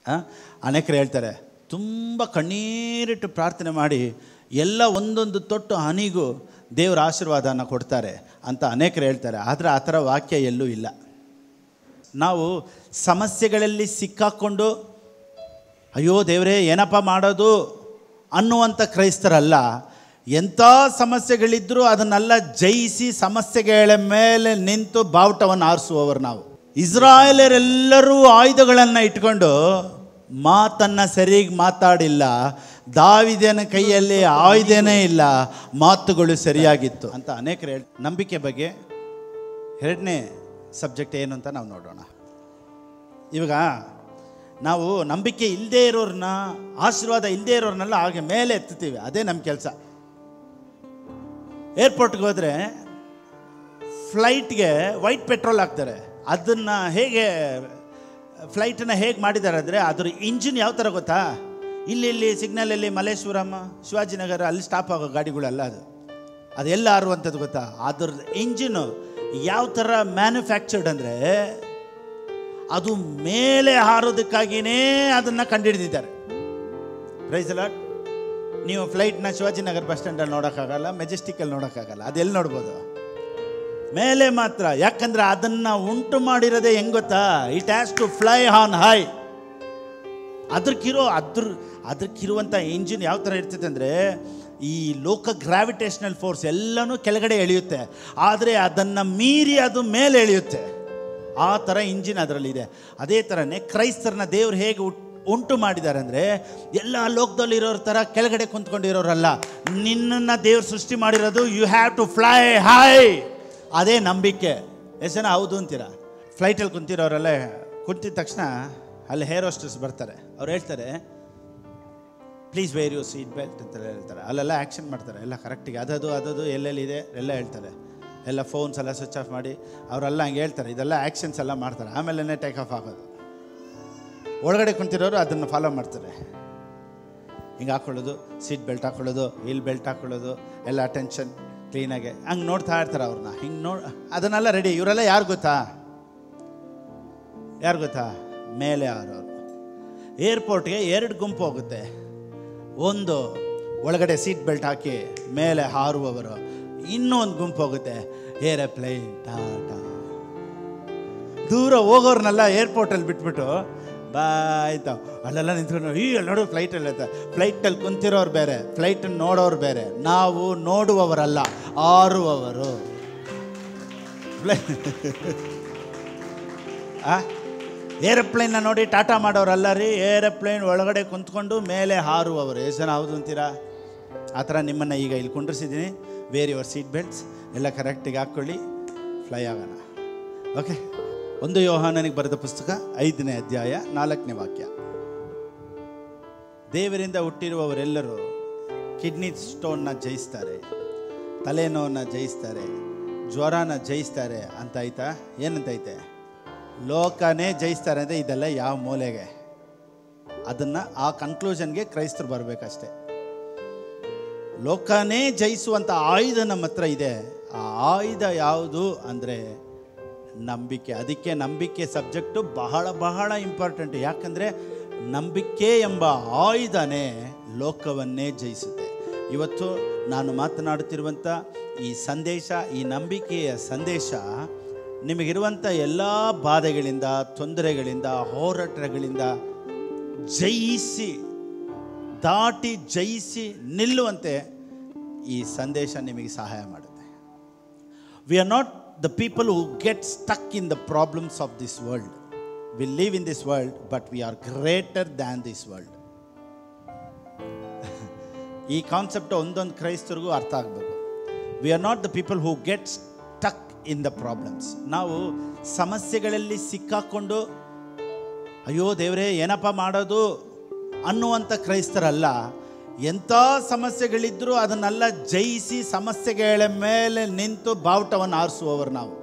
ಆ? ಅನೇಕರು ಹೇಳ್ತಾರೆ ತುಂಬ ಕಣ್ಣೀರಿಟ್ಟು ಪ್ರಾರ್ಥನೆ ಮಾಡಿ ಎಲ್ಲ ಒಂದೊಂದು ತೊಟ್ಟು ಹನಿಗೂ ದೇವರ ಆಶೀರ್ವಾದನ ಕೊಡ್ತಾರೆ ಅಂತ ಅನೇಕರು ಹೇಳ್ತಾರೆ ಆದರೆ ಆ ಥರ ವಾಕ್ಯ ಎಲ್ಲೂ ಇಲ್ಲ ನಾವು ಸಮಸ್ಯೆಗಳಲ್ಲಿ ಸಿಕ್ಕಾಕ್ಕೊಂಡು ಅಯ್ಯೋ ದೇವರೇ ಏನಪ್ಪ ಮಾಡೋದು ಅನ್ನುವಂಥ ಕ್ರೈಸ್ತರಲ್ಲ ಎಂಥ ಸಮಸ್ಯೆಗಳಿದ್ದರೂ ಅದನ್ನೆಲ್ಲ ಜಯಿಸಿ ಸಮಸ್ಯೆಗಳ ಮೇಲೆ ನಿಂತು ಬಾವುಟವನ್ನು ಆರಿಸುವವರು ನಾವು ಇಸ್ರಾಯೇಲರೆಲ್ಲರೂ ಆಯುಧಗಳನ್ನು ಇಟ್ಕೊಂಡು ಮಾತನ್ನು ಸರಿಯಾಗಿ ಮಾತಾಡಿಲ್ಲ ದಾವಿದನ ಕೈಯಲ್ಲಿ ಆಯುಧನೇ ಇಲ್ಲ ಮಾತುಗಳು ಸರಿಯಾಗಿತ್ತು ಅಂತ ಅನೇಕರು ಹೇಳಿ ನಂಬಿಕೆ ಬಗ್ಗೆ ಎರಡನೇ ಸಬ್ಜೆಕ್ಟ್ ಏನು ಅಂತ ನಾವು ನೋಡೋಣ ಇವಾಗ ನಾವು ನಂಬಿಕೆ ಇಲ್ಲದೆ ಇರೋರನ್ನ ಆಶೀರ್ವಾದ ಇಲ್ಲದೆ ಇರೋರನ್ನೆಲ್ಲ ಹಾಗೆ ಮೇಲೆ ಎತ್ತುತ್ತೀವಿ ಅದೇ ನಮ್ಮ ಕೆಲಸ ಏರ್ಪೋರ್ಟ್ಗೆ ಹೋದರೆ ಫ್ಲೈಟ್ಗೆ ವೈಟ್ ಪೆಟ್ರೋಲ್ ಹಾಕ್ತಾರೆ ಅದನ್ನು ಹೇಗೆ ಫ್ಲೈಟನ್ನು ಹೇಗೆ ಮಾಡಿದ್ದಾರೆ ಅಂದರೆ ಅದ್ರ ಇಂಜಿನ್ ಯಾವ ಥರ ಗೊತ್ತಾ ಇಲ್ಲಿ ಇಲ್ಲಿ ಸಿಗ್ನಲಲ್ಲಿ ಮಲ್ಲೇಶ್ವರಂ ಶಿವಾಜಿನಗರ ಅಲ್ಲಿ ಸ್ಟಾಪ್ ಆಗೋ ಗಾಡಿಗಳೆಲ್ಲ ಅದು ಅದೆಲ್ಲ ಆರುವಂಥದ್ದು ಗೊತ್ತಾ ಅದ್ರ ಇಂಜಿನು ಯಾವ ಥರ ಮ್ಯಾನುಫ್ಯಾಕ್ಚರ್ಡ್ ಅಂದರೆ ಅದು ಮೇಲೆ ಹಾರೋದಕ್ಕಾಗಿಯೇ ಅದನ್ನು ಕಂಡುಹಿಡಿದಿದ್ದಾರೆ ಪ್ರೈಸ್ ಲಾಟ್ ನೀವು ಫ್ಲೈಟ್ನ ಶಿವಾಜಿನಗರ್ ಬಸ್ ಸ್ಟ್ಯಾಂಡಲ್ಲಿ ನೋಡೋಕ್ಕಾಗಲ್ಲ ಮೆಜೆಸ್ಟಿಕಲ್ಲಿ ನೋಡೋಕ್ಕಾಗಲ್ಲ ಅದೆಲ್ಲಿ ನೋಡ್ಬೋದು ಮೇಲೆ ಮಾತ್ರ ಯಾಕಂದ್ರೆ ಅದನ್ನು ಉಂಟು ಮಾಡಿರೋದೇ ಹೆಂಗ್ ಗೊತ್ತಾ it has to fly on high ಅದಕ್ಕಿರೋ ಅದ್ರ ಅದಕ್ಕಿರುವಂಥ ಇಂಜಿನ್ ಯಾವ ಥರ ಇರ್ತದೆ ಅಂದರೆ ಈ ಲೋಕ ಗ್ರಾವಿಟೇಷನಲ್ ಫೋರ್ಸ್ ಎಲ್ಲನೂ ಕೆಳಗಡೆ ಎಳೆಯುತ್ತೆ ಆದರೆ ಅದನ್ನು ಮೀರಿ ಅದು ಮೇಲೆ ಎಳೆಯುತ್ತೆ ಆ ಥರ ಇಂಜಿನ್ ಅದರಲ್ಲಿದೆ ಅದೇ ಥರನೇ ಕ್ರೈಸ್ತರನ್ನ ದೇವ್ರು ಹೇಗೆ ಉಟ್- ಉಂಟು ಮಾಡಿದ್ದಾರೆ ಅಂದರೆ ಎಲ್ಲ ಲೋಕದಲ್ಲಿರೋರ ಥರ ಕೆಳಗಡೆ ಕುಂತ್ಕೊಂಡಿರೋರಲ್ಲ ನಿನ್ನನ್ನು ದೇವ್ರು ಸೃಷ್ಟಿ ಮಾಡಿರೋದು you have to fly high ಅದೇ ನಂಬಿಕೆ ಎಷ್ಟು ಜನ ಹೌದು ಅಂತೀರಾ ಫ್ಲೈಟಲ್ಲಿ ಕುಂತಿರೋರೆಲ್ಲ ಕುಂತಿದ ತಕ್ಷಣ ಅಲ್ಲಿ ಹೇರ್ ಹೋಸ್ಟಸ್ ಬರ್ತಾರೆ ಅವ್ರು ಹೇಳ್ತಾರೆ please wear you seat belt ಅಂತ ಹೇಳ್ತಾರೆ ಅಲ್ಲೆಲ್ಲ ಆ್ಯಕ್ಷನ್ ಮಾಡ್ತಾರೆ ಎಲ್ಲ ಕರೆಕ್ಟಿಗೆ ಅದದು ಅದದು ಎಲ್ಲೆಲ್ಲಿದೆ ಎಲ್ಲ ಹೇಳ್ತಾರೆ ಎಲ್ಲ ಫೋನ್ಸ್ ಎಲ್ಲ ಸ್ವಿಚ್ ಆಫ್ ಮಾಡಿ ಅವರೆಲ್ಲ ಹಂಗೆ ಹೇಳ್ತಾರೆ ಇದೆಲ್ಲ ಆ್ಯಕ್ಷನ್ಸ್ ಎಲ್ಲ ಮಾಡ್ತಾರೆ ಆಮೇಲೆ ಟೇಕ್ ಆಫ್ ಆಗೋದು ಒಳಗಡೆ ಕುಂತಿರೋರು ಅದನ್ನು ಫಾಲೋ ಮಾಡ್ತಾರೆ ಹಿಂಗೆ ಹಾಕೊಳ್ಳೋದು ಸೀಟ್ ಬೆಲ್ಟ್ ಹಾಕೊಳ್ಳೋದು ಇಲ್ಲಿ ಬೆಲ್ಟ್ ಹಾಕೊಳ್ಳೋದು ಎಲ್ಲ ಅಟೆನ್ಷನ್ ಕ್ಲೀನಾಗೆ ಹಂಗೆ ನೋಡ್ತಾ ಇರ್ತಾರೆ ಅವ್ರನ್ನ ಹಿಂಗೆ ನೋಡ್ ಅದನ್ನೆಲ್ಲ ರೆಡಿ ಇವರೆಲ್ಲ ಯಾರು ಗೊತ್ತಾ ಯಾರು ಗೊತ್ತಾ ಮೇಲೆ ಆರೋರು ಏರ್ಪೋರ್ಟ್ಗೆ ಎರಡು ಗುಂಪು ಹೋಗುತ್ತೆ ಒಂದು ಒಳಗಡೆ ಸೀಟ್ ಬೆಲ್ಟ್ ಹಾಕಿ ಮೇಲೆ ಹಾರುವವರು ಇನ್ನೊಂದು ಗುಂಪು ಹೋಗುತ್ತೆ ಏರೋಪ್ಲೈನ್ ಟಾಟಾ ದೂರ ಹೋಗೋರ್ನೆಲ್ಲ ಏರ್ಪೋರ್ಟಲ್ಲಿ ಬಿಟ್ಬಿಟ್ಟು ಬಾಯ್ತ ಅಲ್ಲೆಲ್ಲ ನಿಂತ್ಕೊಂಡು ಈ ಅಲ್ಲಿ ನೋಡು ಫ್ಲೈಟಲ್ಲಿ ಅಂತ ಫ್ಲೈಟಲ್ಲಿ ಕುಂತಿರೋರು ಬೇರೆ ಫ್ಲೈಟನ್ನು ನೋಡೋರು ಬೇರೆ ನಾವು ನೋಡುವವರಲ್ಲ ಆರುವವರು ಫ್ಲೈ ಆ ಏರೋಪ್ಲೇನ್ನ ನೋಡಿ ಟಾಟಾ ಮಾಡೋರಲ್ಲ ರೀ ಏರೋಪ್ಲೇನ್ ಒಳಗಡೆ ಕುಂತ್ಕೊಂಡು ಮೇಲೆ ಹಾರುವವರು ಎಷ್ಟು ಜನ ಹೌದು ಅಂತೀರಾ ಆ ಥರ ನಿಮ್ಮನ್ನು ಈಗ ಇಲ್ಲಿ ಕುಂಡ್ರಿಸಿದ್ದೀನಿ ವೇರ್ ಯುವರ್ ಸೀಟ್ ಬೆಲ್ಟ್ಸ್ ಎಲ್ಲ ಕರೆಕ್ಟಿಗೆ ಹಾಕ್ಕೊಳ್ಳಿ ಫ್ಲೈ ಆಗೋಣ ಓಕೆ ಒಂದು ಯೋಹಾನನಿಗೆ ಬರೆದ ಪುಸ್ತಕ ಐದನೇ ಅಧ್ಯಾಯ ನಾಲ್ಕನೇ ವಾಕ್ಯ ದೇವರಿಂದ ಹುಟ್ಟಿರುವವರೆಲ್ಲರೂ ಕಿಡ್ನಿ ಸ್ಟೋನ್ನ ಜಯಿಸ್ತಾರೆ ತಲೆನೋವನ್ನು ಜಯಿಸ್ತಾರೆ ಜ್ವರನ ಜಯಿಸ್ತಾರೆ ಅಂತ ಆಯ್ತಾ ಏನಂತ ಐತೆ ಲೋಕನೇ ಜಯಿಸ್ತಾರೆ ಅಂದರೆ ಇದೆಲ್ಲ ಯಾವ ಮೂಲೆಗೆ ಅದನ್ನು ಆ ಕನ್ಕ್ಲೂಷನ್ಗೆ ಕ್ರೈಸ್ತರು ಬರಬೇಕಷ್ಟೆ ಲೋಕನೇ ಜಯಿಸುವಂಥ ಆಯುಧ ನಮ್ಮ ಹತ್ರ ಇದೆ ಆ ಆಯುಧ ಯಾವುದು ಅಂದರೆ ನಂಬಿಕೆ ಅದಕ್ಕೆ ನಂಬಿಕೆ ಸಬ್ಜೆಕ್ಟು ಬಹಳ ಬಹಳ ಇಂಪಾರ್ಟೆಂಟ್ ಯಾಕಂದರೆ ನಂಬಿಕೆ ಎಂಬ ಆಯುಧನೇ ಲೋಕವನ್ನೇ ಜಯಿಸುತ್ತೆ ಇವತ್ತು ನಾನು ಮಾತನಾಡುತ್ತಿರುವಂಥ ಈ ಸಂದೇಶ ಈ ನಂಬಿಕೆಯ ಸಂದೇಶ ನಿಮಗಿರುವಂಥ ಎಲ್ಲ ಬಾಧೆಗಳಿಂದ ತೊಂದರೆಗಳಿಂದ ಹೋರಾಟಗಳಿಂದ ಜಯಿಸಿ ದಾಟಿ ಜಯಿಸಿ ನಿಲ್ಲುವಂತೆ ಈ ಸಂದೇಶ ನಿಮಗೆ ಸಹಾಯ ಮಾಡುತ್ತೆ we are not the people who get stuck in the problems of this world we live in this world but we are greater than this world ಈ ಕಾನ್ಸೆಪ್ಟ್ ಒಂದೊಂದು ಕ್ರೈಸ್ತರಿಗೂ ಅರ್ಥ ಆಗಬೇಕು we are not the people who get stuck in the problems ನಾವು ಸಮಸ್ಯೆಗಳಲ್ಲಿ ಸಿಕ್ಕಾಕೊಂಡು ಅಯ್ಯೋ ದೇವರೇ ಏನಪ್ಪ ಮಾಡೋದು ಅನ್ನುವಂಥ ಕ್ರೈಸ್ತರಲ್ಲ ಎಂಥ ಸಮಸ್ಯೆಗಳಿದ್ದರೂ ಅದನ್ನೆಲ್ಲ ಜಯಿಸಿ ಸಮಸ್ಯೆಗಳ ಮೇಲೆ ನಿಂತು ಬಾವುಟವನ್ನು ಆರಿಸುವವರು ನಾವು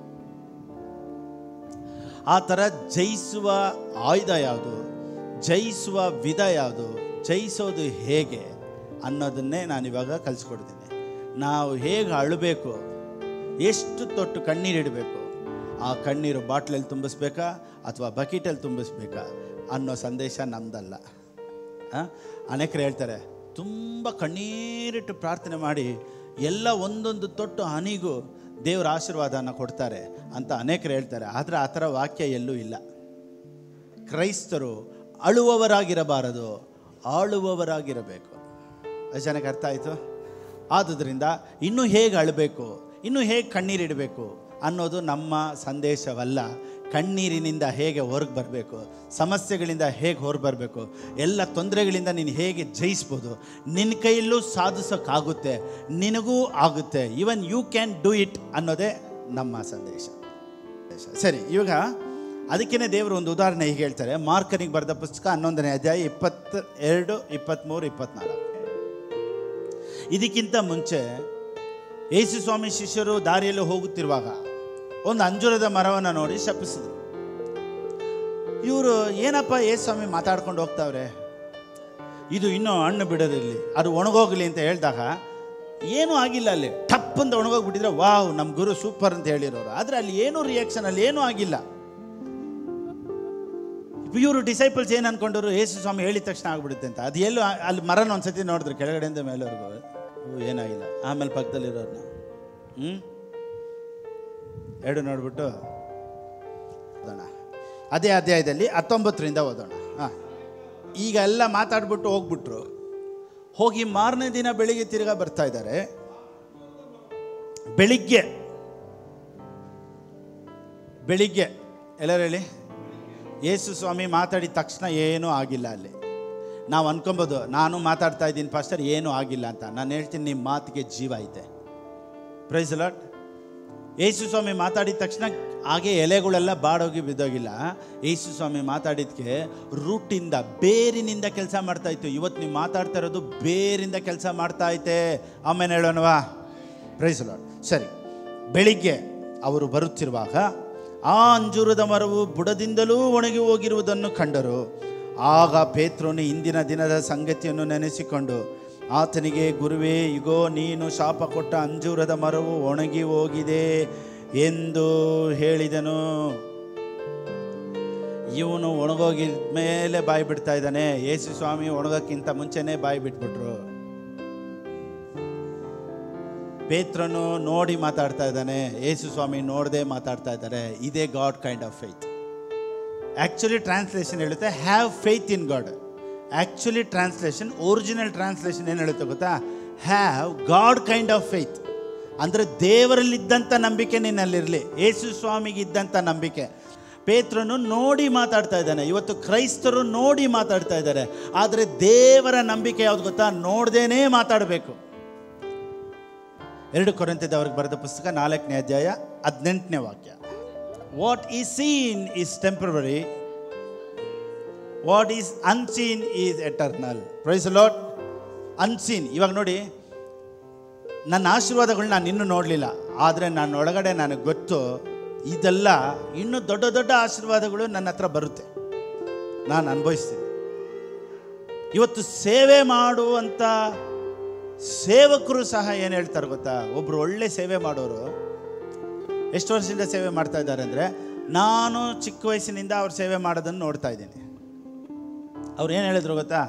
ಆ ಥರ ಜಯಿಸುವ ಆಯುಧ ಯಾವುದು ಜಯಿಸುವ ವಿಧ ಯಾವುದು ಜಯಿಸೋದು ಹೇಗೆ ಅನ್ನೋದನ್ನೇ ನಾನು ಇವಾಗ ಕಲಿಸ್ಕೊಡ್ತೀನಿ ನಾವು ಹೇಗೆ ಅಳಬೇಕು ಎಷ್ಟು ತೊಟ್ಟು ಕಣ್ಣೀರಿಡಬೇಕು ಆ ಕಣ್ಣೀರು ಬಾಟ್ಲಲ್ಲಿ ತುಂಬಿಸ್ಬೇಕಾ ಅಥವಾ ಬಕೆಟಲ್ಲಿ ತುಂಬಿಸ್ಬೇಕಾ ಅನ್ನೋ ಸಂದೇಶ ನಮ್ದಲ್ಲ ಆ? ಅನೇಕರು ಹೇಳ್ತಾರೆ ತುಂಬ ಕಣ್ಣೀರಿಟ್ಟು ಪ್ರಾರ್ಥನೆ ಮಾಡಿ ಎಲ್ಲ ಒಂದೊಂದು ತೊಟ್ಟು ಹನಿಗೂ ದೇವರ ಆಶೀರ್ವಾದನ ಕೊಡ್ತಾರೆ ಅಂತ ಅನೇಕರು ಹೇಳ್ತಾರೆ ಆದರೆ ಆ ಥರ ವಾಕ್ಯ ಎಲ್ಲೂ ಇಲ್ಲ ಕ್ರೈಸ್ತರು ಅಳುವವರಾಗಿರಬಾರದು ಆಳುವವರಾಗಿರಬೇಕು ಎಷ್ಟು ಜನಕ್ಕೆ ಅರ್ಥ ಆಯಿತು ಆದುದರಿಂದ ಇನ್ನೂ ಹೇಗೆ ಅಳಬೇಕು ಇನ್ನೂ ಹೇಗೆ ಕಣ್ಣೀರಿಡಬೇಕು ಅನ್ನೋದು ನಮ್ಮ ಸಂದೇಶವಲ್ಲ ಕಣ್ಣೀರಿನಿಂದ ಹೇಗೆ ಹೊರಗೆ ಬರಬೇಕು ಸಮಸ್ಯೆಗಳಿಂದ ಹೇಗೆ ಹೊರಗೆ ಬರಬೇಕು ಎಲ್ಲ ತೊಂದರೆಗಳಿಂದ ನೀನು ಹೇಗೆ ಜಯಿಸ್ಬೋದು ನಿನ್ನ ಕೈಯಲ್ಲೂ ಸಾಧಿಸೋಕ್ಕಾಗುತ್ತೆ ನಿನಗೂ ಆಗುತ್ತೆ even you can do it ಅನ್ನೋದೇ ನಮ್ಮ ಸಂದೇಶ ಸರಿ ಇವಾಗ ಅದಕ್ಕೇ ದೇವರು ಒಂದು ಉದಾಹರಣೆ ಹೀಗೆ ಹೇಳ್ತಾರೆ ಮಾರ್ಕನಿಗೆ ಬರೆದ ಪುಸ್ತಕ ಹನ್ನೊಂದನೇ ಅಧ್ಯಾಯ ಇಪ್ಪತ್ತ ಎರಡು ಇಪ್ಪತ್ತ್ಮೂರು ಇಪ್ಪತ್ನಾಲ್ಕು ಇದಕ್ಕಿಂತ ಮುಂಚೆ ಯೇಸು ಸ್ವಾಮಿ ಶಿಷ್ಯರು ದಾರಿಯಲ್ಲಿ ಹೋಗುತ್ತಿರುವಾಗ ಒಂದು ಅಂಜೂರದ ಮರವನ್ನು ನೋಡಿ ಶಪಿಸಿದ್ರು ಇವರು ಏನಪ್ಪ ಯೇಸು ಸ್ವಾಮಿ ಮಾತಾಡ್ಕೊಂಡು ಹೋಗ್ತಾವ್ರೆ ಇದು ಇನ್ನೂ ಹಣ್ಣು ಬಿಡೋದಿರಲಿ ಅದು ಒಣಗೋಗಲಿ ಅಂತ ಹೇಳಿದಾಗ ಏನೂ ಆಗಿಲ್ಲ ಅಲ್ಲಿ ಟಪ್ ಅಂತ ಒಣಗೋಗ್ಬಿಟ್ಟಿದ್ರೆ ವಾವ್ ನಮ್ಮ ಗುರು ಸೂಪರ್ ಅಂತ ಹೇಳಿರೋರು ಆದರೆ ಅಲ್ಲಿ ಏನೂ ರಿಯಾಕ್ಷನ್ ಅಲ್ಲಿ ಏನೂ ಆಗಿಲ್ಲ ಇವರು ಡಿಸೈಪಲ್ಸ್ ಏನು ಅನ್ಕೊಂಡರು ಯೇಸು ಸ್ವಾಮಿ ಹೇಳಿದ ತಕ್ಷಣ ಆಗ್ಬಿಡುತ್ತೆ ಅಂತ ಅದು ಎಲ್ಲೂ ಆ- ಅಲ್ಲಿ ಮರನ ಒಂದ್ಸತಿ ನೋಡಿದ್ರು ಕೆಳಗಡೆಯಿಂದ ಮೇಲೆವರೆಗೂ ಓ, ಏನಾಗಿಲ್ಲ ಆಮೇಲೆ ಪಕ್ಕದಲ್ಲಿರೋರ್ನ ಹ್ಞೂ ಎರಡು ನೋಡ್ಬಿಟ್ಟು ಓದೋಣ ಅದೇ ಅಧ್ಯಾಯದಲ್ಲಿ ಹತ್ತೊಂಬತ್ತರಿಂದ ಓದೋಣ ಹಾಂ ಈಗ ಎಲ್ಲ ಮಾತಾಡ್ಬಿಟ್ಟು ಹೋಗ್ಬಿಟ್ರು ಹೋಗಿ ಮಾರನೇ ದಿನ ಬೆಳಿಗ್ಗೆ ತಿರ್ಗಾ ಬರ್ತಾ ಇದ್ದಾರೆ ಬೆಳಿಗ್ಗೆ ಬೆಳಿಗ್ಗೆ ಎಲ್ಲರೂ ಹೇಳಿ ಯೇಸು ಸ್ವಾಮಿ ಮಾತಾಡಿದ ತಕ್ಷಣ ಏನೂ ಆಗಿಲ್ಲ ಅಲ್ಲಿ ನಾವು ಅನ್ಕೊಬೋದು ನಾನು ಮಾತಾಡ್ತಾ ಇದ್ದೀನಿ ಪಾಸ್ಟರ್ ಏನೂ ಆಗಿಲ್ಲ ಅಂತ ನಾನು ಹೇಳ್ತೀನಿ ನಿಮ್ಮ ಮಾತಿಗೆ ಜೀವ ಐತೆ ಪ್ರೈಸ್ ಲಾಟ್ ಯೇಸು ಸ್ವಾಮಿ ಮಾತಾಡಿದ ತಕ್ಷಣ ಹಾಗೆ ಎಲೆಗಳೆಲ್ಲ ಬಾಡೋಗಿ ಬಿದ್ದೋಗಿಲ್ಲ ಯೇಸು ಸ್ವಾಮಿ ಮಾತಾಡಿದ್ಕೆ ರೂಟಿಂದ ಬೇರಿನಿಂದ ಕೆಲಸ ಮಾಡ್ತಾ ಇತ್ತು ಇವತ್ತು ನೀವು ಮಾತಾಡ್ತಾ ಇರೋದು ಬೇರಿಂದ ಕೆಲಸ ಮಾಡ್ತಾ ಐತೆ ಆಮೇಲೆ ಹೇಳೋಣವಾ ಪ್ರೈಸ್ ಲಾಟ್ ಸರಿ ಬೆಳಿಗ್ಗೆ ಅವರು ಬರುತ್ತಿರುವಾಗ ಆ ಅಂಜೂರದ ಮರವು ಬುಡದಿಂದಲೂ ಒಣಗಿ ಹೋಗಿರುವುದನ್ನು ಕಂಡರು ಆಗ ಪೇತ್ರನು ಇಂದಿನ ದಿನದ ಸಂಗತಿಯನ್ನು ನೆನೆಸಿಕೊಂಡು ಆತನಿಗೆ ಗುರುವೇ ಇಗೋ ನೀನು ಶಾಪ ಕೊಟ್ಟ ಅಂಜೂರದ ಮರವು ಒಣಗಿ ಹೋಗಿದೆ ಎಂದು ಹೇಳಿದನು ಇವನು ಒಣಗೋಗಿದ ಮೇಲೆ ಬಾಯಿ ಬಿಡ್ತಾ ಇದ್ದಾನೆ ಯೇಸು ಸ್ವಾಮಿ ಒಣಗೋಕ್ಕಿಂತ ಮುಂಚೆನೇ ಬಾಯಿ ಬಿಟ್ಬಿಟ್ರು ಪೇತ್ರನು ನೋಡಿ ಮಾತಾಡ್ತಾ ಇದ್ದಾನೆ ಯೇಸು ಸ್ವಾಮಿ ನೋಡದೆ ಮಾತಾಡ್ತಾ ಇದ್ದಾರೆ ಇದೇ God kind of faith actually translation ಹೇಳುತ್ತೆ have faith in God actually translation original translation ಏನು ಹೇಳುತ್ತೆ ಗೊತ್ತಾ have God kind of faith ಅಂದರೆ ದೇವರಲ್ಲಿದ್ದಂಥ ನಂಬಿಕೆ ನಿನ್ನಲ್ಲಿರಲಿ ಯೇಸು ಸ್ವಾಮಿಗೆ ಇದ್ದಂಥ ನಂಬಿಕೆ ಪೇತ್ರನು ನೋಡಿ ಮಾತಾಡ್ತಾ ಇದ್ದಾನೆ ಇವತ್ತು ಕ್ರೈಸ್ತರು ನೋಡಿ ಮಾತಾಡ್ತಾ ಇದ್ದಾರೆ ಆದರೆ ದೇವರ ನಂಬಿಕೆ ಯಾವ್ದು ಗೊತ್ತಾ ನೋಡ್ದೇನೇ ಮಾತಾಡಬೇಕು ಎರಡು ಕೊರಂತಿದವ್ರಿಗೆ ಬರೆದ ಪುಸ್ತಕ ನಾಲ್ಕನೇ ಅಧ್ಯಾಯ ಹದಿನೆಂಟನೇ ವಾಕ್ಯ what is seen is temporary what is unseen is eternal praise lot unseen ಇವಾಗ ನೋಡಿ ನನ್ನ ಆಶೀರ್ವಾದಗಳು ನಾನು ಇನ್ನೂ ನೋಡಲಿಲ್ಲ ಆದರೆ ನನ್ನ ಒಳಗಡೆ ನನಗೆ ಗೊತ್ತು ಇದೆಲ್ಲ ಇನ್ನೂ ದೊಡ್ಡ ದೊಡ್ಡ ಆಶೀರ್ವಾದಗಳು ನನ್ನ ಹತ್ರ ಬರುತ್ತೆ ನಾನು ಅನುಭವಿಸ್ತೀನಿ ಇವತ್ತು ಸೇವೆ ಮಾಡುವಂಥ ಸೇವಕರು ಸಹ ಏನು ಹೇಳ್ತಾರೆ ಗೊತ್ತಾ ಒಬ್ರು ಒಳ್ಳೆ ಸೇವೆ ಮಾಡೋರು ಎಷ್ಟು ವರ್ಷದಿಂದ ಸೇವೆ ಮಾಡ್ತಾ ಇದ್ದಾರೆ ಅಂದರೆ ನಾನು ಚಿಕ್ಕ ವಯಸ್ಸಿನಿಂದ ಅವ್ರು ಸೇವೆ ಮಾಡೋದನ್ನು ನೋಡ್ತಾ ಇದ್ದೀನಿ ಅವ್ರು ಏನು ಹೇಳಿದ್ರು ಗೊತ್ತಾ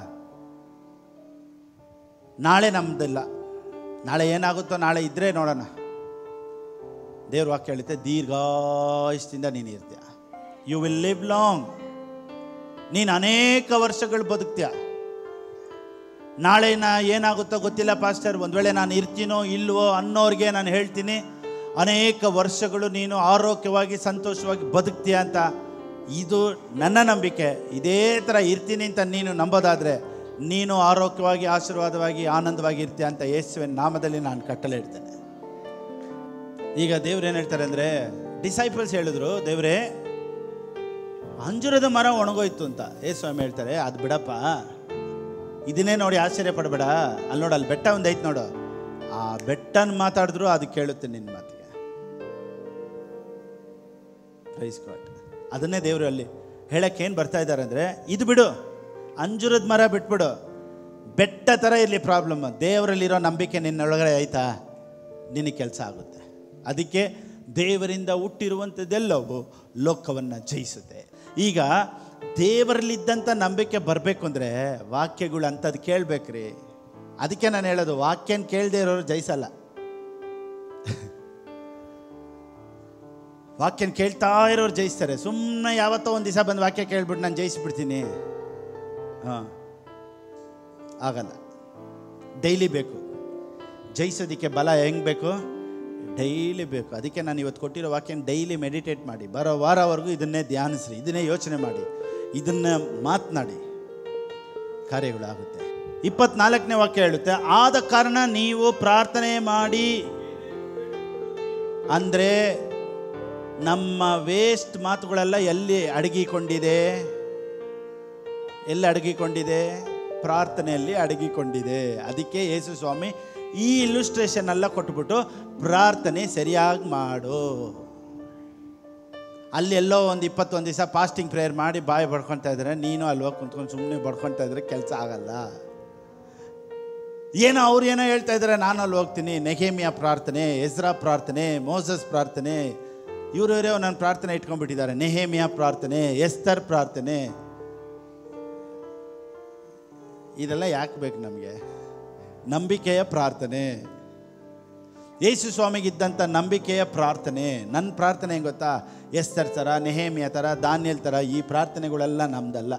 ನಾಳೆ ನಮ್ದಿಲ್ಲ ನಾಳೆ ಏನಾಗುತ್ತೋ ನಾಳೆ ಇದ್ದರೆ ನೋಡೋಣ ದೇವ್ರ ವಾಕ್ಯ ಹೇಳುತ್ತೆ ದೀರ್ಘಾಯುಷ್ದಿಂದ ನೀನು ಇರ್ತೀಯ ಯು ವಿಲ್ ಲಿವ್ ಲಾಂಗ್ ನೀನು ಅನೇಕ ವರ್ಷಗಳು ಬದುಕ್ತೀಯ ನಾಳೆ ನಾ ಏನಾಗುತ್ತೋ ಗೊತ್ತಿಲ್ಲ ಪಾಸ್ಟರ್ ಒಂದು ವೇಳೆ ನಾನು ಇರ್ತೀನೋ ಇಲ್ವೋ ಅನ್ನೋರಿಗೆ ನಾನು ಹೇಳ್ತೀನಿ ಅನೇಕ ವರ್ಷಗಳು ನೀನು ಆರೋಗ್ಯವಾಗಿ ಸಂತೋಷವಾಗಿ ಬದುಕ್ತೀಯ ಅಂತ ಇದು ನನ್ನ ನಂಬಿಕೆ ಇದೇ ಥರ ಇರ್ತೀನಿ ಅಂತ ನೀನು ನಂಬೋದಾದರೆ ನೀನು ಆರೋಗ್ಯವಾಗಿ ಆಶೀರ್ವಾದವಾಗಿ ಆನಂದವಾಗಿ ಇರ್ತೀಯ ಅಂತ ಯೇಸುವಿನ ನಾಮದಲ್ಲಿ ನಾನು ಕಟ್ಟಲೆ ಇಡ್ತೇನೆ ಈಗ ದೇವ್ರು ಏನು ಹೇಳ್ತಾರೆ ಅಂದರೆ ಡಿಸೈಪಲ್ಸ್ ಹೇಳಿದ್ರು ದೇವ್ರೇ ಅಂಜುರದ ಮರ ಒಣಗೋಯ್ತು ಅಂತ ಏ ಸ್ವಾಮಿ ಹೇಳ್ತಾರೆ ಅದು ಬಿಡಪ್ಪ ಇದನ್ನೇ ನೋಡಿ ಆಶ್ಚರ್ಯ ಪಡಬೇಡ ಅಲ್ಲಿ ನೋಡು ಅಲ್ಲಿ ಬೆಟ್ಟ ಒಂದು ಐತೆ ನೋಡು ಆ ಬೆಟ್ಟನ ಮಾತಾಡಿದ್ರು ಅದು ಕೇಳುತ್ತೆ ನಿನ್ನ ಮಾತಿಗೆ ಪ್ರೈಸ್ ಕಾಟ್ ಅದನ್ನೇ ದೇವರು ಅಲ್ಲಿ ಹೇಳಕ್ಕೆ ಏನು ಬರ್ತಾ ಇದ್ದಾರೆ ಅಂದರೆ ಇದು ಬಿಡು ಅಂಜುರದ ಮರ ಬಿಟ್ಬಿಡು ಬೆಟ್ಟ ಥರ ಇರಲಿ ಪ್ರಾಬ್ಲಮ್ ದೇವರಲ್ಲಿರೋ ನಂಬಿಕೆ ನಿನ್ನೊಳಗಡೆ ಆಯ್ತಾ ನಿನಗೆ ಕೆಲಸ ಆಗುತ್ತೆ ಅದಕ್ಕೆ ದೇವರಿಂದ ಹುಟ್ಟಿರುವಂಥದ್ದೆಲ್ಲವೂ ಲೋಕವನ್ನು ಜಯಿಸುತ್ತೆ ಈಗ ದೇವರಲ್ಲಿದ್ದಂಥ ನಂಬಿಕೆ ಬರಬೇಕು ಅಂದರೆ ವಾಕ್ಯಗಳು ಅಂಥದ್ದು ಕೇಳಬೇಕ್ರಿ ಅದಕ್ಕೆ ನಾನು ಹೇಳೋದು ವಾಕ್ಯನ ಕೇಳದೆ ಇರೋರು ಜಯಿಸಲ್ಲ ವಾಕ್ಯನ ಕೇಳ್ತಾ ಇರೋರು ಜಯಿಸ್ತಾರೆ ಸುಮ್ಮನೆ ಯಾವತ್ತೋ ಒಂದು ದಿವಸ ಬಂದು ವಾಕ್ಯ ಕೇಳ್ಬಿಟ್ಟು ನಾನು ಜಯಿಸ್ಬಿಡ್ತೀನಿ ಹಾಂ ಆಗಲ್ಲ ಡೈಲಿ ಬೇಕು ಜಯಿಸೋದಕ್ಕೆ ಬಲ ಹೆಂಗೆ ಬೇಕು ಡೈಲಿ ಬೇಕು ಅದಕ್ಕೆ ನಾನು ಇವತ್ತು ಕೊಟ್ಟಿರೋ ವಾಕ್ಯನ ಡೈಲಿ ಮೆಡಿಟೇಟ್ ಮಾಡಿ ಬರೋ ವಾರವರೆಗೂ ಇದನ್ನೇ ಧ್ಯಾನಿಸ್ರಿ ಇದನ್ನೇ ಯೋಚನೆ ಮಾಡಿ ಇದನ್ನ ಮಾತನಾಡಿ ಕಾರ್ಯಗಳಾಗುತ್ತೆ ಇಪ್ಪತ್ನಾಲ್ಕನೇ ವಾಕ್ಯ ಹೇಳುತ್ತೆ ಆದ ಕಾರಣ ನೀವು ಪ್ರಾರ್ಥನೆ ಮಾಡಿ ಅಂದರೆ ನಮ್ಮ ವೇಸ್ಟ್ ಮಾತುಗಳೆಲ್ಲ ಎಲ್ಲಿ ಅಡಗಿಕೊಂಡಿದೆ ಎಲ್ಲಿ ಅಡಗಿಕೊಂಡಿದೆ ಪ್ರಾರ್ಥನೆಯಲ್ಲಿ ಅಡಗಿಕೊಂಡಿದೆ ಅದಕ್ಕೆ ಯೇಸು ಸ್ವಾಮಿ ಈ ಇಲ್ಲುಸ್ಟ್ರೇಷನ್ ಎಲ್ಲ ಕೊಟ್ಬಿಟ್ಟು ಪ್ರಾರ್ಥನೆ ಸರಿಯಾಗಿ ಮಾಡು ಅಲ್ಲಿ ಎಲ್ಲೋ ಒಂದು ಇಪ್ಪತ್ತೊಂದು ದಿವಸ ಫಾಸ್ಟಿಂಗ್ ಪ್ರೇಯರ್ ಮಾಡಿ ಬಾಯಿ ಬಡ್ಕೊತಾ ಇದ್ರೆ ನೀನು ಅಲ್ಲಿ ಹೋಗಿ ಕುಂತ್ಕೊಂಡು ಸುಮ್ಮನೆ ಬಡ್ಕೊತಾ ಇದ್ರೆ ಕೆಲಸ ಆಗಲ್ಲ ಏನೋ ಅವ್ರು ಏನೋ ಹೇಳ್ತಾ ಇದ್ದಾರೆ ನಾನು ಅಲ್ಲಿ ಹೋಗ್ತೀನಿ ನೆಹೇಮಿಯ ಪ್ರಾರ್ಥನೆ ಎಜ್ರಾ ಪ್ರಾರ್ಥನೆ ಮೋಸಸ್ ಪ್ರಾರ್ಥನೆ ಇವರು ಇವರೇ ನನ್ನ ಪ್ರಾರ್ಥನೆ ಇಟ್ಕೊಂಡ್ಬಿಟ್ಟಿದ್ದಾರೆ ನೆಹೇಮಿಯ ಪ್ರಾರ್ಥನೆ ಎಸ್ತರ್ ಪ್ರಾರ್ಥನೆ ಇದೆಲ್ಲ ಯಾಕೆ ಬೇಕು ನಮಗೆ ನಂಬಿಕೆಯ ಪ್ರಾರ್ಥನೆ ಯೇಸು ಸ್ವಾಮಿಗಿದ್ದಂಥ ನಂಬಿಕೆಯ ಪ್ರಾರ್ಥನೆ ನನ್ನ ಪ್ರಾರ್ಥನೆ ಹೆಂಗ್ ಗೊತ್ತಾ ಎಸ್ತರ್ ಥರ ನೆಹೇಮಿಯ ಥರ ದಾನ್ಯಲ್ ಥರ ಈ ಪ್ರಾರ್ಥನೆಗಳೆಲ್ಲ ನಮ್ದಲ್ಲ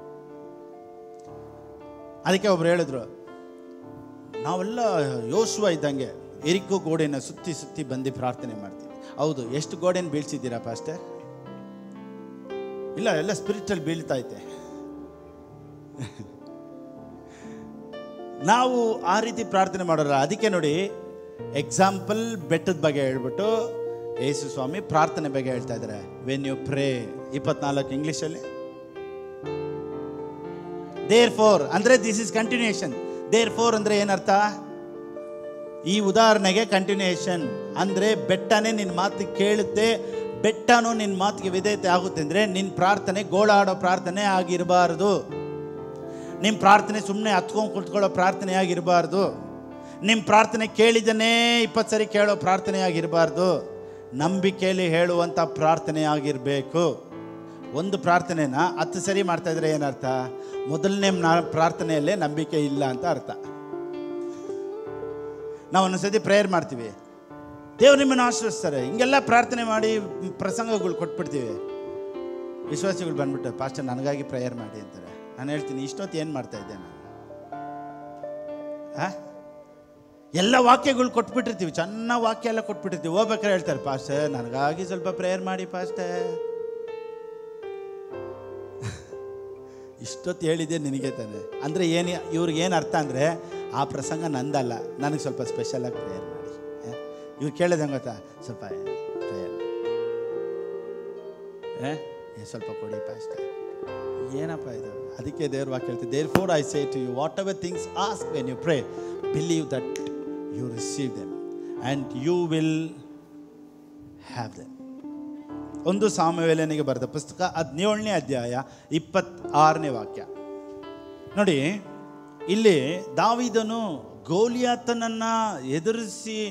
ಅದಕ್ಕೆ ಒಬ್ರು ಹೇಳಿದ್ರು ನಾವೆಲ್ಲ ಯೋಸುವ ಇದ್ದಂಗೆ ಎರಿಕೋ ಗೋಡೆನ ಸುತ್ತಿ ಸುತ್ತಿ ಬಂದು ಪ್ರಾರ್ಥನೆ ಮಾಡ್ತೀವಿ ಹೌದು ಎಷ್ಟು ಗೋಡೆನ ಬೀಳ್ಸಿದ್ದೀರಾ ಪಾಸ್ಟೆ ಇಲ್ಲ ಎಲ್ಲ ಸ್ಪಿರಿಚುವಲ್ ಬೀಳ್ತಾ ಐತೆ ನಾವು ಆ ರೀತಿ ಪ್ರಾರ್ಥನೆ ಮಾಡೋಲ್ಲ ಅದಕ್ಕೆ ನೋಡಿ ಎಕ್ಸಾಂಪಲ್ ಬೆಟ್ಟದ ಬಗ್ಗೆ ಹೇಳ್ಬಿಟ್ಟು ಯೇಸು ಸ್ವಾಮಿ ಪ್ರಾರ್ಥನೆ ಬಗ್ಗೆ ಹೇಳ್ತಾ ಇದ್ದಾರೆ ವೆನ್ ಯು ಪ್ರೇ ಇಪ್ಪತ್ನಾಲ್ಕು ಇಂಗ್ಲೀಷಲ್ಲಿ ದೇರ್ ಫೋರ್ ಅಂದರೆ this is continuation therefore ಅಂದರೆ ಏನರ್ಥ ಈ ಉದಾಹರಣೆಗೆ ಕಂಟಿನ್ಯೂಷನ್ ಅಂದರೆ ಬೆಟ್ಟನೇ ನಿನ್ನ ಮಾತು ಕೇಳುತ್ತೆ ಬೆಟ್ಟನೂ ನಿನ್ನ ಮಾತಿಗೆ ವಿಧೇಯತೆ ಆಗುತ್ತೆ ಅಂದರೆ ನಿನ್ನ ಪ್ರಾರ್ಥನೆ ಗೋಳಾಡೋ ಪ್ರಾರ್ಥನೆ ಆಗಿರಬಾರ್ದು ನಿಮ್ಮ ಪ್ರಾರ್ಥನೆ ಸುಮ್ಮನೆ ಹತ್ಕೊಂಡು ಕುತ್ಕೊಳ್ಳೋ ಪ್ರಾರ್ಥನೆ ಆಗಿರಬಾರ್ದು ನಿಮ್ಮ ಪ್ರಾರ್ಥನೆ ಕೇಳಿದನೇ ಇಪ್ಪತ್ತು ಸರಿ ಕೇಳೋ ಪ್ರಾರ್ಥನೆ ಆಗಿರಬಾರ್ದು ನಂಬಿಕೆಯಲ್ಲಿ ಹೇಳುವಂಥ ಪ್ರಾರ್ಥನೆ ಆಗಿರಬೇಕು ಒಂದು ಪ್ರಾರ್ಥನೆನ ಹತ್ತು ಸರಿ ಮಾಡ್ತಾ ಇದ್ರೆ ಏನರ್ಥ ಮೊದಲನೇ ನಾ- ಪ್ರಾರ್ಥನೆಯಲ್ಲೇ ನಂಬಿಕೆ ಇಲ್ಲ ಅಂತ ಅರ್ಥ ನಾವು ಒಂದೊಂದ್ಸತಿ ಪ್ರೇಯರ್ ಮಾಡ್ತೀವಿ ದೇವ್ರು ನಿಮ್ಮನ್ನು ಆಶ್ರಯಿಸ್ತಾರೆ ಹಿಂಗೆಲ್ಲ ಪ್ರಾರ್ಥನೆ ಮಾಡಿ ಪ್ರಸಂಗಗಳು ಕೊಟ್ಬಿಡ್ತೀವಿ ವಿಶ್ವಾಸಿಗಳು ಬಂದ್ಬಿಟ್ಟು ಪಾಸ್ಟರ್ ನನಗಾಗಿ ಪ್ರೇಯರ್ ಮಾಡಿ ಅಂತಾರೆ ನಾನು ಹೇಳ್ತೀನಿ ಇಷ್ಟೊತ್ತು ಏನು ಮಾಡ್ತಾ ಇದ್ದೆ ನಾನು ಆ? ಎಲ್ಲ ವಾಕ್ಯಗಳು ಕೊಟ್ಬಿಟ್ಟಿರ್ತೀವಿ ಚೆನ್ನಾಗಿ ವಾಕ್ಯ ಎಲ್ಲ ಕೊಟ್ಬಿಟ್ಟಿರ್ತೀವಿ ಹೋಗ್ಬೇಕಾದ್ರೆ ಹೇಳ್ತಾರೆ ಪಾಸ್ಟರ್ ನನಗಾಗಿ ಸ್ವಲ್ಪ ಪ್ರೇಯರ್ ಮಾಡಿ ಪಾಸ್ಟರ್ ಇಷ್ಟೊತ್ತು ಹೇಳಿದ್ದೆ ನಿನಗೆ ತಾನೆ ಅಂದರೆ ಏನು ಇವ್ರಿಗೆ ಏನು ಅರ್ಥ ಅಂದರೆ ಆ ಪ್ರಸಂಗ ನಂದಲ್ಲ ನನಗೆ ಸ್ವಲ್ಪ ಸ್ಪೆಷಲಾಗಿ ಪ್ರೇಯರ್ ಮಾಡಿ ಆ? ಇವ್ರು ಕೇಳೋದು ಹೆಂಗೆ ಗೊತ್ತಾ ಸ್ವಲ್ಪ ಪ್ರೇಯರ್ ಏ ಸ್ವಲ್ಪ ಕೊಡಿ ಪಾಸ್ಟ್ ಏನಪ್ಪ ಇದು ಅದಕ್ಕೆ ದೇವ್ರ ವಾಕ್ಯ ಹೇಳ್ತೀವಿ therefore I say to you whatever things ask when you pray believe that you receive them and you will have them ಒಂದು ಸಾಮವೇಲನಿಗೆ ಬರೆದ ಪುಸ್ತಕ ಹದಿನೇಳನೇ ಅಧ್ಯಾಯ ಇಪ್ಪತ್ತಾರನೇ ವಾಕ್ಯ ನೋಡಿ ಇಲ್ಲಿ ದಾವಿದನು ಗೋಲಿಯಾತನನ್ನು ಎದುರಿಸಿ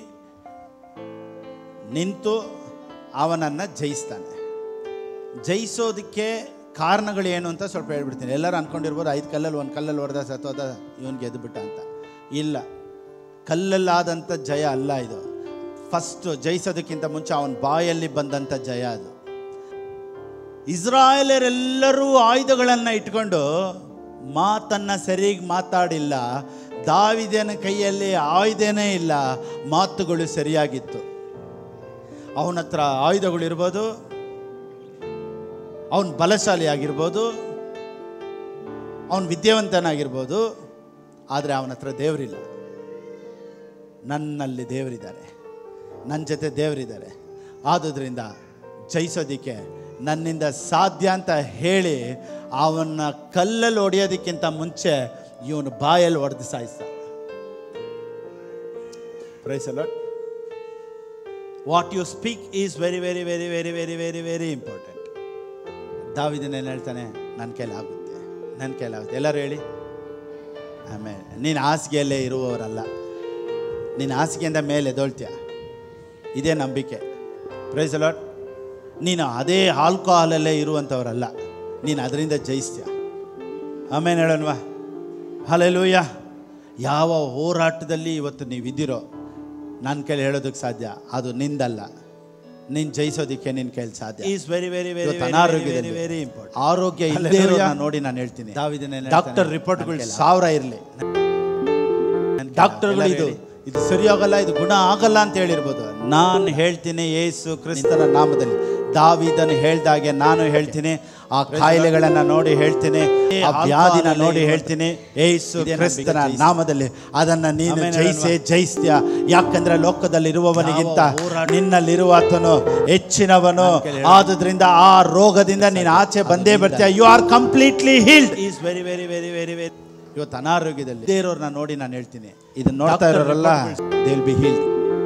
ನಿಂತು ಅವನನ್ನು ಜಯಿಸ್ತಾನೆ ಜಯಿಸೋದಕ್ಕೆ ಕಾರಣಗಳೇನು ಅಂತ ಸ್ವಲ್ಪ ಹೇಳ್ಬಿಡ್ತೀನಿ ಎಲ್ಲರೂ ಅಂದ್ಕೊಂಡಿರ್ಬೋದು ಐದು ಕಲ್ಲಲ್ಲಿ ಒಂದು ಕಲ್ಲಲ್ಲಿ ಹೊಡೆದ ಸತ್ತೋದ ಇವನು ಗೆದ್ದುಬಿಟ್ಟ ಅಂತ ಇಲ್ಲ ಕಲ್ಲಲ್ಲಾದಂಥ ಜಯ ಅಲ್ಲ ಇದು ಫಸ್ಟು ಜಯಿಸೋದಕ್ಕಿಂತ ಮುಂಚೆ ಅವನ ಬಾಯಲ್ಲಿ ಬಂದಂಥ ಜಯ ಅದು ಇಸ್ರಾಯೇಲರೆಲ್ಲರೂ ಆಯುಧಗಳನ್ನು ಇಟ್ಕೊಂಡು ಮಾತನ್ನು ಸರಿಯಾಗಿ ಮಾತಾಡಿಲ್ಲ ದಾವಿದನ ಕೈಯಲ್ಲಿ ಆಯುಧನೇ ಇಲ್ಲ ಮಾತುಗಳು ಸರಿಯಾಗಿತ್ತು ಅವನ ಹತ್ರ ಆಯುಧಗಳು ಇರ್ಬೋದು ಅವನು ಬಲಶಾಲಿ ಆಗಿರ್ಬೋದು ಅವನು ವಿದ್ಯಾವಂತನಾಗಿರ್ಬೋದು ಆದರೆ ಅವನ ಹತ್ರ ದೇವರಿಲ್ಲ ನನ್ನಲ್ಲಿ ದೇವರಿದ್ದಾರೆ ನನ್ನ ಜೊತೆ ದೇವರಿದ್ದಾರೆ ಆದುದರಿಂದ ಜಯಿಸೋದಕ್ಕೆ ನನ್ನಿಂದ ಸಾಧ್ಯ ಅಂತ ಹೇಳಿ ಅವನ್ನ ಕಲ್ಲಲ್ಲಿ ಹೊಡೆಯೋದಕ್ಕಿಂತ ಮುಂಚೆ ಇವನು ಬಾಯಲ್ಲಿ ಹೊಡೆದು ಸಾಯಿಸ್ತ praise a lot what you speak is very very very very very very very important ದಾವಿದನೇನು ಹೇಳ್ತಾನೆ ನನ್ನ ಕೈಲಾಗುತ್ತೆ ನನ್ನ ಕೈಲಾಗುತ್ತೆ ಎಲ್ಲರೂ ಹೇಳಿ ಆಮೇಲೆ ನೀನು ಹಾಸಿಗೆಯಲ್ಲೇ ಇರುವವರಲ್ಲ ನೀನು ಹಾಸಿಗೆಯಿಂದ ಮೇಲೆ ಎದೊಳ್ತೀಯ ಇದೇ ನಂಬಿಕೆ ಪ್ರೈಸ್ ಅಲಾಟ್ ನೀನು ಅದೇ ಆಲ್ಕೋಹಾಲಲ್ಲೇ ಇರುವಂಥವರಲ್ಲ ನೀನು ಅದರಿಂದ ಜಯಿಸ್ತೀಯ ಆಮೇಲೆ ಹೇಳೋಣವಾ ಹಲಲೂಯ ಯಾವ ಹೋರಾಟದಲ್ಲಿ ಇವತ್ತು ನೀವು ಇದ್ದೀರೋ ನನ್ನ ಕೈಲಿ ಹೇಳೋದಕ್ಕೆ ಸಾಧ್ಯ ಅದು ನಿಂದಲ್ಲ ನೀನು ಜಯಿಸೋದಕ್ಕೆ ನಿನ್ನ ಕೈಲಿ ಸಾಧ್ಯ ಈಸ್ ವೆರಿ ವೆರಿ ವೆರಿ ಇವತ್ತು ವೆರಿ ಅನಾರೋಗ್ಯದಲ್ಲಿ ವೆರಿ ಇಂಪಾರ್ಟೆಂಟ್ ಆರೋಗ್ಯ ಇಲ್ಲದೆ ಇರೋದನ್ನ ನೋಡಿ ನಾನು ಹೇಳ್ತೀನಿ ದಾವಿದನೇ ಹೇಳ್ತಾನೆ, ಡಾಕ್ಟರ್ ರಿಪೋರ್ಟ್ಗಳು ನನ್ನ ಕೈಲಿ ಸಾವಿರ ಇರಲಿ ಡಾಕ್ಟರ್ಗಳು ಇದು ಇದು ಸರಿಯಾಗಲ್ಲ ಇದು ಗುಣ ಆಗಲ್ಲ ಅಂತ ಹೇಳಿರ್ಬೋದು ನಾನು ಹೇಳ್ತೀನಿ ಯೇಸು ಕ್ರಿಸ್ತನ ನಾಮದಲ್ಲಿ ದಾವಿದನು ಹೇಳ್ದಾಗೆ ನಾನು ಹೇಳ್ತೀನಿ ಆ ಕಾಯಿಲೆಗಳನ್ನ ನೋಡಿ ಹೇಳ್ತೀನಿ ಆ ವ್ಯಾಧಿನ ನೋಡಿ ಹೇಳ್ತೀನಿ ಯೇಸು ಇದೇ ನಂಬಿಕೆ ಕ್ರಿಸ್ತನ ಜಯಿಸಿ. ನಾಮದಲ್ಲಿ ಅದನ್ನ ನೀನು ಆಮೇಲೆ ಜಯಿಸೇ ಜಯಿಸ್ತೀಯ ಯಾಕಂದ್ರೆ ಲೋಕದಲ್ಲಿ ಇರುವವನಿಗಿಂತ ಯಾವ ಹೋರಾಟ- ನಿನ್ನಲ್ಲಿರುವಾತನು ಹೆಚ್ಚಿನವನು ನನ್ನ ಕೈಲಿ ಹೇಳು. ಆದುದರಿಂದ ಆ ರೋಗದಿಂದ ನೀನು ಆಚೆ ಬಂದೇ ಬರ್ತೀಯ you are completely healed is very very very very very ಇವತ್ತು ಅನಾರೋಗ್ಯದಲ್ಲಿ ಇದೇ ಇರೋರ್ನ ನೋಡಿ ನಾನು ಹೇಳ್ತೀನಿ ಇದನ್ನ ನೋಡ್ತಾ Doctor ಇರೋರಲ್ಲ report they will be healed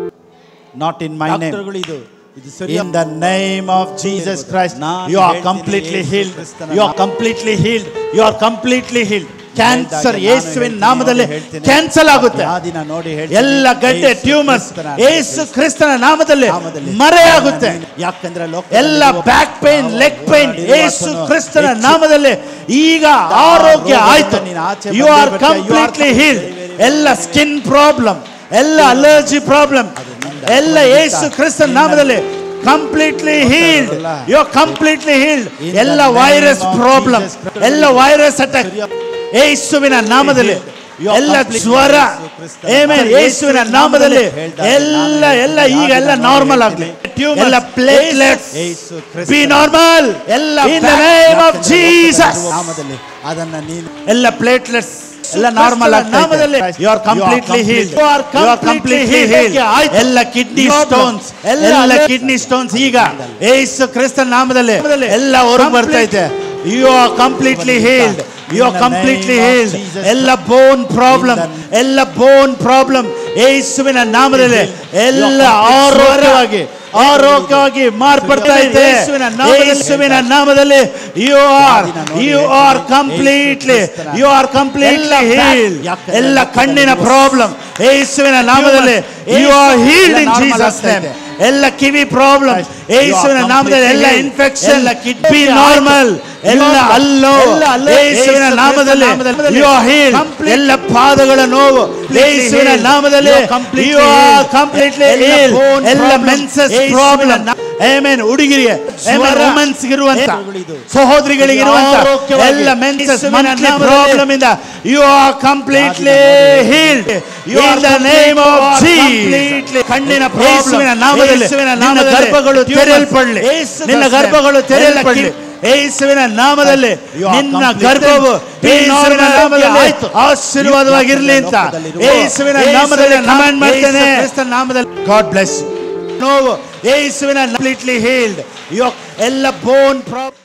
not in my name ಡಾಕ್ಟರ್ಗಳು ಇದು ಇದು ಸರಿ in the name of Jesus Christ ನಾನು ಯು ಆರ್ ಹೇಳ್ತೀನಿ, ಕಂಪ್ಲೀಟ್ಲಿ ಯೇಸು ಹೀಲ್ಡ್ ಕ್ರಿಸ್ತನ you are completely healed you are completely healed cancer ಹೇಳ್ದಾಗೆ ನಾನು ಯೇಸುವಿನ ಹೇಳ್ತೀನಿ, ನಾಮದಲ್ಲಿ ಹೇಳ್ತೀನಿ. ಕ್ಯಾನ್ಸಲ್ ಆಗುತ್ತೆ ವ್ಯಾಧಿನ ನೋಡಿ ಹೇಳ್ತೀನಿ, ಎಲ್ಲ ಗಡ್ಡೆ ಯೇಸು ಟ್ಯೂಮರ್ಸ್ ಕ್ರಿಸ್ತನ ಯೇಸು ಕ್ರಿಸ್ತನ ನಾಮದಲ್ಲಿ ನಾಮದಲ್ಲಿ ಮರೆಯಾಗುತ್ತೆ ಯಾಕಂದ್ರೆ ಲೋಕ ಎಲ್ಲ back pain leg pain Yesu ಕ್ರಿಸ್ತನ ನಾಮದಲ್ಲಿ ಈಗ ಆರೋಗ್ಯ ಆಯ್ತು ನೀನು ಆಚೆ ಯು ಆರ್ ಬಂದೇ ಬರ್ತೀಯ. You are completely healed completely ಎಲ್ಲ ಸ್ಕಿನ್ ಪ್ರಾಬ್ಲಮ್ ಎಲ್ಲ ಅಲರ್ಜಿ ಪ್ರಾಬ್ಲಮ್ ಎಲ್ಲ ಯೇಸು ಕ್ರಿಸ್ತನ ನಾಮದಲ್ಲಿ completely healed you are completely healed In ಎಲ್ಲ the name virus of problem Jesus Christ. ಎಲ್ಲ ವೈರಸ್ ಅಟ್ಯಾಕ್ ಯೇಸುವಿನ ನಾಮದಲ್ಲಿ You are ಎಲ್ಲ completely ಜ್ವರ ಯೇಸು ಕ್ರಿಸ್ತನ ಆಮೇಲೆ ನಾಮದಲ್ಲಿ ಯೇಸುವಿನ ನಾಮದಲ್ಲಿ ಹೇಳ್ದಾಗ ಎಲ್ಲ ನಾನು ಎಲ್ಲ ಈಗ ಎಲ್ಲ ನಾನು ನಾರ್ಮಲ್ ಆಗಲಿ ಹೇಳ್ತೀನಿ. ಎಲ್ಲ ಪ್ಲೇಟ್ಲೆಟ್ಸ್ ಯೇಸು ಕ್ರಿಸ್ತನ ಬಿ ನಾರ್ಮಲ್ ಎಲ್ಲ in the name of Jesus ನಾಮದಲ್ಲಿ ಅದನ್ನ ನೀನು ಎಲ್ಲ ಪ್ಲೇಟ್ಲೆಟ್ಸ್ ಎಲ್ಲ ನಾರ್ಮಲ್ ನಾಮದಲ್ಲಿ you are completely healed you are completely healed ಎಲ್ಲ ಕಿಡ್ನಿ ಸ್ಟೋನ್ಸ್ ಎಲ್ಲ ಕಿಡ್ನಿ ಸ್ಟೋನ್ಸ್ ಈಗ ಏಸು ಕ್ರಿಸ್ತನ ನಾಮದಲ್ಲಿ ಎಲ್ಲ ಹೊರಗೆ ಬರ್ತಾ ಇದೆ you are completely healed you are completely healed ಎಲ್ಲ ಬೋನ್ ಪ್ರಾಬ್ಲಮ್ ಎಲ್ಲ ಬೋನ್ ಪ್ರಾಬ್ಲಮ್ ಏಸುವಿನ ನಾಮದಲ್ಲಿ ಎಲ್ಲ ಆರೋಗ್ಯವಾಗಿ ಆರೋಗ್ಯವಾಗಿ ಮಾರ್ಪಡ್ತಾ ಇದೆ ಯೇಸುವಿನ ನಾಮದಲ್ಲಿ you are you are completely you are completely healed ಎಲ್ಲ ಕಣ್ಣಿನ ಪ್ರಾಬ್ಲಮ್ ಯೇಸುವಿನ ನಾಮದಲ್ಲಿ you are healed in Jesus name ಎಲ್ಲ ಕಿವಿ ಪ್ರಾಬ್ಲಮ್ ಯೇಸುವಿನ ನಾಮದಲ್ಲಿ ಎಲ್ಲ ಇನ್ಫೆಕ್ಷನ್ ಬಿ ನಾರ್ಮಲ್ ಎಲ್ಲ ಅಲ್ಲೋ ಯೇಸುವಿನ ನಾಮದಲ್ಲಿ ಯು ಆರ್ ಹೀಲ್ಡ್ ಎಲ್ಲ ಪಾದಗಳ ನೋವು ಯೇಸುವಿನ ನಾಮದಲ್ಲಿ ಯು ಆರ್ ಕಂಪ್ಲೀಟ್ಲಿ ಹೀಲ್ಡ್ ಎಲ್ಲ ಮೆನ್ಸಸ್ ಪ್ರಾಬ್ಲಮ್ ಆಮೇನ್ ಹುಡುಗಿರಿಗೆ ವುಮೆನ್ಸ್ ಇರುವಂತ ಸಹೋದರಿಗಳಿಗಿರುವಂತ ಎಲ್ಲ ಮೆನ್ಸಸ್ ಮಂತ್ಲಿ ಪ್ರಾಬ್ಲಮ್ ಇಂದ you are completely healed in the name of Jesus ಕಣ್ಣಿನ ಪ್ರಾಬ್ಲಮ್ ನಾಮದಲ್ಲಿ ನಿನ್ನ ಗರ್ಭಗಳು ತೆರೆಯಲ್ಪಡಲಿ ನಿನ್ನ ಗರ್ಭಗಳು ತೆರೆಯಲ್ಪಡಲಿ ಯೇಸುವಿನ ನಾಮದಲ್ಲಿ ನಿನ್ನ ಗರ್ಭವು ಯೇಸುವಿನ ನಾಮದಲ್ಲಿ ಆಶೀರ್ವಾದವಾಗಿರ್ಲಿ ಅಂತ ಯೇಸುವಿನ ನಾಮದಲ್ಲಿ ಕಮಾಂಡ್ ಮಾಡ್ತೇನೆ ನಾಮದಲ್ಲಿ ಗಾಡ್ ಬ್ಲೆಸ್ ನೋವು ಯೇಸುವಿನ ಕಂಪ್ಲೀಟ್ಲಿ ಹೀಲ್ಡ್ ಎಲ್ಲ ಬೋನ್ ಪ್ರಾಬ್ಲಮ್